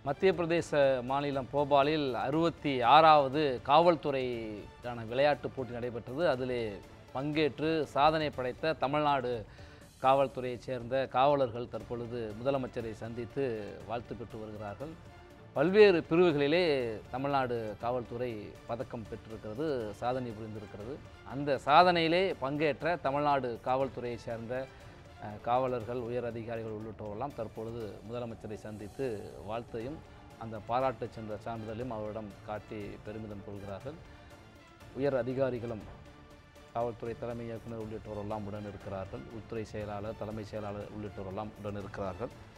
மத்திய பிரதேச மாநிலம் போபாலில் அறுபத்தி ஆறாவது காவல்துறைக்கான விளையாட்டுப் போட்டி நடைபெற்றது அதிலே பங்கேற்று சாதனை படைத்த தமிழ்நாடு காவல்துறையைச் சேர்ந்த காவலர்கள் தற்பொழுது முதலமைச்சரை சந்தித்து வாழ்த்து பெற்று வருகிறார்கள் பல்வேறு பிரிவுகளிலே தமிழ்நாடு காவல்துறை பதக்கம் பெற்றிருக்கிறது சாதனை புரிந்திருக்கிறது அந்த சாதனையிலே பங்கேற்ற தமிழ்நாடு காவல்துறையைச் சேர்ந்த அஹ், காவலர்கள் உயர் அதிகாரிகள் உள்ளிட்டோரெல்லாம் தற்பொழுது முதலமைச்சரை சந்தித்து வாழ்த்தையும் அந்த பாராட்டு சென்ற சான்றிதழையும் அவரிடம் காட்டி பெருமிதம் கொள்கிறார்கள் உயர் அதிகாரிகளும் காவல்துறை தலைமை இயக்குனர் உள்ளிட்டோரெல்லாம் உடன் இருக்கிறார்கள் உள்துறை செயலாளர் தலைமைச் செயலாளர் உள்ளிட்டோரெல்லாம் உடன் இருக்கிறார்கள்